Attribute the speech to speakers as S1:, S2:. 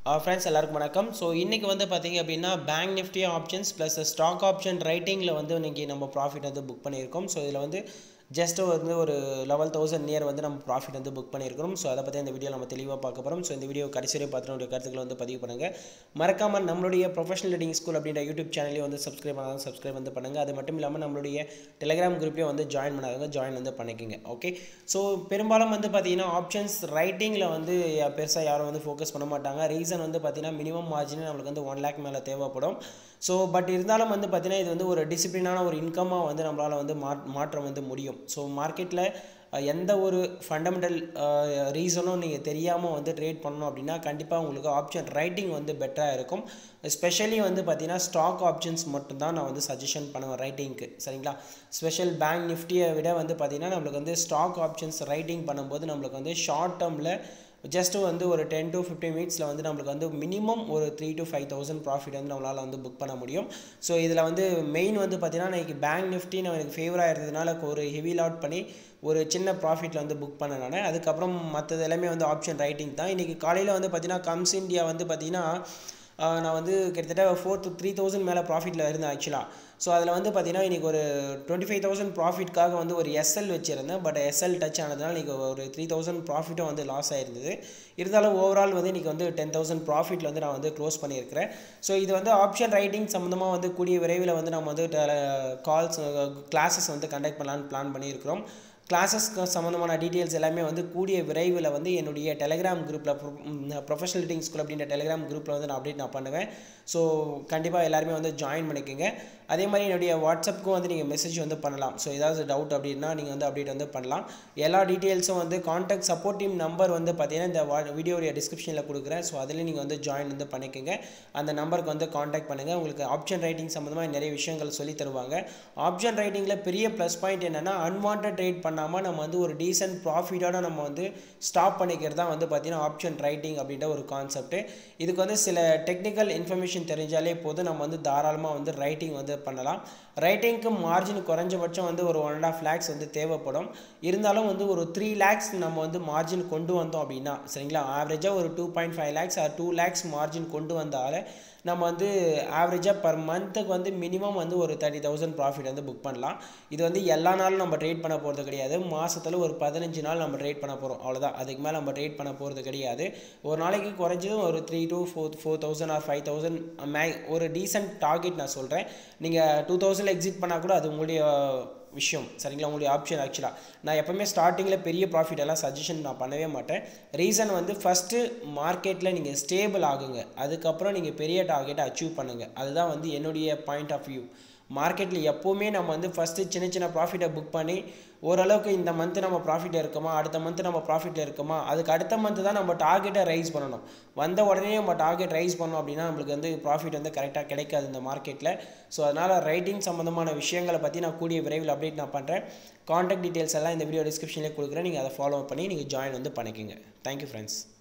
S1: friends எல்லாருக்கும் வணக்கம் so இன்றைக்கி வந்து பார்த்தீங்க அப்படின்னா bank Nifty options plus stock option ரைட்டிங்கில் வந்து இன்றைக்கி நம்ம ப்ராஃபிட் வந்து புக் பண்ணியிருக்கோம் ஸோ இதில் வந்து ஜஸ்ட் வந்து ஒரு லெவல் தௌசண்ட் நியர் வந்து நம்ம ப்ராஃபிட் வந்து புக் பண்ணியிருக்கிறோம் ஸோ அதை பற்றி இந்த வீடியோ நம்ம தெளிவாக பார்க்க போகிறோம் ஸோ இந்த வீடியோ கடைசி வரை பார்த்துட்டு உங்களுடைய கருத்துக்களை வந்து பதிவு பண்ணுங்கள் மறக்காமல் நம்மளுடைய ப்ரொஃபஷனல் ரைட்டிங் ஸ்கூல் அப்படின்ற யூடியூப் சேனலையும் வந்து சப்ஸ்கிரைப் பண்ணாலும் சப்ஸ்கிரைப் வந்து பண்ணுங்கள் அது மட்டும் இல்லாமல் நம்மளுடைய டெலிகிராம் குரூப்லேயும் வந்து ஜாயின் பண்ணாதவங்க ஜாயின் வந்து பண்ணிக்கோங்க ஓகே ஸோ பெரும்பாலும் வந்து பார்த்தீங்கன்னா ஆப்ஷன்ஸ் ரைட்டிங்கில் வந்து பெருசாக யாரும் வந்து ஃபோக்கஸ் பண்ண மாட்டாங்க ரீசன் வந்து பார்த்தீங்கன்னா மினிமம் மார்ஜின் நம்மளுக்கு வந்து ஒன் லேக் மேலே தேவைப்படும் ஸோ பட் இருந்தாலும் வந்து பார்த்தீங்கன்னா இது வந்து ஒரு டிசிப்ளினான ஒரு இன்கமாக வந்து நம்மளால் வந்து மா மாற்றம் வந்து முடியும் ஸோ மார்க்கெட்டில் எந்த ஒரு ஃபண்டமெண்டல் ரீசனும் நீங்கள் தெரியாமல் வந்து ட்ரேட் பண்ணணும் அப்படின்னா கண்டிப்பாக உங்களுக்கு ஆப்ஷன் ரைட்டிங் வந்து பெட்டராக இருக்கும் ஸ்பெஷலி வந்து பார்த்தீங்கன்னா ஸ்டாக் ஆப்ஷன்ஸ் மட்டும்தான் நான் வந்து சஜஷன் பண்ணுவேன் ரைட்டிங்க்கு சரிங்களா ஸ்பெஷல் பேங்க் நிஃப்டியை விட வந்து பார்த்தீங்கன்னா நம்மளுக்கு வந்து ஸ்டாக் ஆப்ஷன்ஸ் ரைட்டிங் பண்ணும்போது நம்மளுக்கு வந்து ஷார்ட் டேர்மில் ஜஸ்ட்டு வந்து ஒரு டென் டு ஃபிஃப்டின் மினிட்ஸில் வந்து நம்மளுக்கு வந்து மினிமம் ஒரு three to five thousand profit வந்து நம்மளால் வந்து புக் பண்ண முடியும் ஸோ இதில் வந்து மெயின் வந்து பார்த்தீங்கன்னா இன்றைக்கி பேங்க் நிஃப்டி நான் எனக்கு ஃபேவராக இருந்ததுனால ஒரு ஹெவி லாட் பண்ணி ஒரு சின்ன ப்ராஃபிட்டில் வந்து புக் பண்ண நான் அதுக்கப்புறம் மற்றது எல்லாமே வந்து ஆப்ஷன் ரைட்டிங் தான் இன்றைக்கி காலையில் வந்து பார்த்தீங்கன்னா கம்ஸ் இந்தியா வந்து பார்த்தீங்கன்னா நான் வந்து கிட்டத்தட்ட ஃபோர் டு த்ரீ தௌசண்ட் மேலே ப்ராஃபிட்டில் இருந்தேன் ஆக்சுவலாக ஸோ அதில் வந்து பார்த்தீங்கன்னா இன்றைக்கி ஒரு டுவெண்ட்டி ஃபைவ் தௌசண்ட் ப்ராஃபிட்காக வந்து ஒரு எஸ்எல் வச்சுருந்தேன் பட் எஸ்எல் டச் ஆனதுனால இன்றைக்கி ஒரு த்ரீ தௌசண்ட் ப்ராஃபிட்டும் வந்து லாஸ் ஆயிருந்தது இருந்தாலும் ஓவரால் வந்து இன்றைக்கி வந்து டென் தௌசண்ட் ப்ராஃபிட்டில் வந்து நான் வந்து க்ளோஸ் பண்ணியிருக்கிறேன் ஸோ இது வந்து ஆப்ஷன் ரைட்டிங் சம்மந்தமாக வந்து கூடிய விரைவில் வந்து நம்ம வந்து கால்ஸ் கிளாஸஸ் வந்து கண்டக்ட் பண்ணலான்னு பிளான் பண்ணியிருக்கிறோம் கிளாஸஸ்க்கு சம்மந்தமான டீட்டெயில்ஸ் எல்லாமே வந்து கூடிய விரைவில் வந்து என்னுடைய டெலிகிராம் குரூப்பில் ப்ரொஃபஷனல் ரீட்டிங் ஸ்கூல் அப்படின்ற டெலிகிராம் குரூப்பில் வந்து நான் அப்டேட் நான் பண்ணுவேன் ஸோ கண்டிப்பாக எல்லாருமே வந்து ஜாயின் பண்ணிக்கோங்க அதே மாதிரி என்னுடைய வாட்ஸ்அப்புக்கும் வந்து நீங்கள் மெசேஜ் வந்து பண்ணலாம் ஸோ ஏதாவது டவுட் அப்படின்னா நீங்கள் வந்து அப்டேட் வந்து பண்ணலாம் எல்லா டீட்டெயில்ஸும் வந்து காண்டாக்ட் சப்போர்ட் டீம் நம்பர் வந்து பார்த்தீங்கன்னா இந்த வா வீடியோடைய டிஸ்கிரிப்ஷனில் கொடுக்குறேன் ஸோ அதில் நீங்கள் வந்து ஜாயின் வந்து பண்ணிக்கோங்க அந்த நம்பருக்கு வந்து காண்டாக்ட் பண்ணுங்கள் உங்களுக்கு ஆப்ஷன் ரைட்டிங் சம்மந்தமாக நிறைய விஷயங்கள் சொல்லி தருவாங்க ஆப்ஷன் ரைட்டிங்கில் பெரிய ப்ளஸ் பாயிண்ட் என்னென்னா அன்வான்ட் ட்ரேட் பண்ணாமல் நம்ம வந்து ஒரு டீசென்ட் ப்ராஃபிட்டோட நம்ம வந்து ஸ்டாப் பண்ணிக்கிறது தான் வந்து பார்த்திங்கன்னா ஆப்ஷன் ரைட்டிங் அப்படின்ற ஒரு கான்செப்ட்டு இதுக்கு வந்து சில டெக்னிக்கல் இன்ஃபர்மேஷன் தெரிஞ்சாலே போதும் நம்ம வந்து தாராளமாக வந்து ரைட்டிங் வந்து பண்ணலாம் ரைட்டிங்க்கு மார்ஜின் குறைஞ்சபட்சம் வந்து ஒரு ஒன் அண்ட் ஆஃப் லேக்ஸ் வந்து தேவைப்படும் இருந்தாலும் வந்து ஒரு த்ரீ லேக்ஸ் நம்ம வந்து மார்ஜின் கொண்டு வந்தோம் அப்படின்னா சரிங்களா ஆவரேஜாக ஒரு two point five lakhs or two lakhs margin கொண்டு வந்தால் நம்ம வந்து ஆவரேஜாக பர் மந்த்துக்கு வந்து மினிமம் வந்து ஒரு தேர்ட்டி தௌசண்ட் ப்ராஃபிட் வந்து புக் பண்ணலாம் இது வந்து எல்லா நாளும் நம்ம ட்ரேட் பண்ண போகிறது கிடையாது மாதத்தில் ஒரு பதினஞ்சு நாள் நம்ம ட்ரேட் பண்ண போகிறோம் அவ்வளோதான் அதுக்கு மேலே நம்ம ட்ரேட் பண்ண போகிறது கிடையாது ஒரு நாளைக்கு குறைஞ்சதும் ஒரு three to four four thousand or five thousand மே ஒரு டீசென்ட் டார்கெட் நான் சொல்கிறேன் நீங்கள் டூ தௌசண்ட் எக்ஸிட் பண்ணால் கூட அது உங்களுடைய விஷயம் சரிங்களா உங்களுடைய ஆப்ஷன் ஆக்சுவலாக நான் எப்போவுமே ஸ்டார்டிங்கில் பெரிய ப்ராஃபிட் எல்லாம் சஜஷன் நான் பண்ணவே மாட்டேன் ரீசன் வந்து ஃபஸ்ட்டு மார்க்கெட்டில் நீங்கள் ஸ்டேபிள் ஆகுங்க அதுக்கப்புறம் நீங்கள் பெரிய டார்கெட்டை அச்சீவ் பண்ணுங்கள் அதுதான் வந்து என்னுடைய பாயிண்ட் ஆஃப் வியூ மார்க்கெட்டில் எப்போவுமே நம்ம வந்து ஃபஸ்ட்டு சின்ன சின்ன ப்ராஃபிட்டை புக் பண்ணி ஓரளவுக்கு இந்த மந்த்து நம்ம ப்ராஃபிட்டில் இருக்கோமா அடுத்த மந்த்து நம்ம ப்ராஃபிட்டில் இருக்கோமா அதுக்கு அடுத்த மந்த்து தான் நம்ம டார்கெட்டை ரைஸ் பண்ணணும் வந்த உடனே நம்ம டார்கெட் ரைஸ் பண்ணோம் அப்படின்னா நம்மளுக்கு வந்து ப்ராஃபிட் வந்து கரெக்டாக கிடைக்காது இந்த மார்க்கெட்டில் ஸோ அதனால் ரைட்டிங் சம்மந்தமான விஷயங்களை பற்றி நான் கூடிய விரைவில் அப்டேட் நான் பண்ணுறேன் காண்டாக்ட் டீட்டெயில்ஸ் எல்லாம் இந்த வீடியோ டிஸ்கிரிப்ஷன்லேயே கொடுக்குறேன் நீங்கள் அதை ஃபாலோ பண்ணி நீங்கள் ஜாயின் வந்து பண்ணிக்கோங்க தேங்க்யூ ஃப்ரெண்ட்ஸ்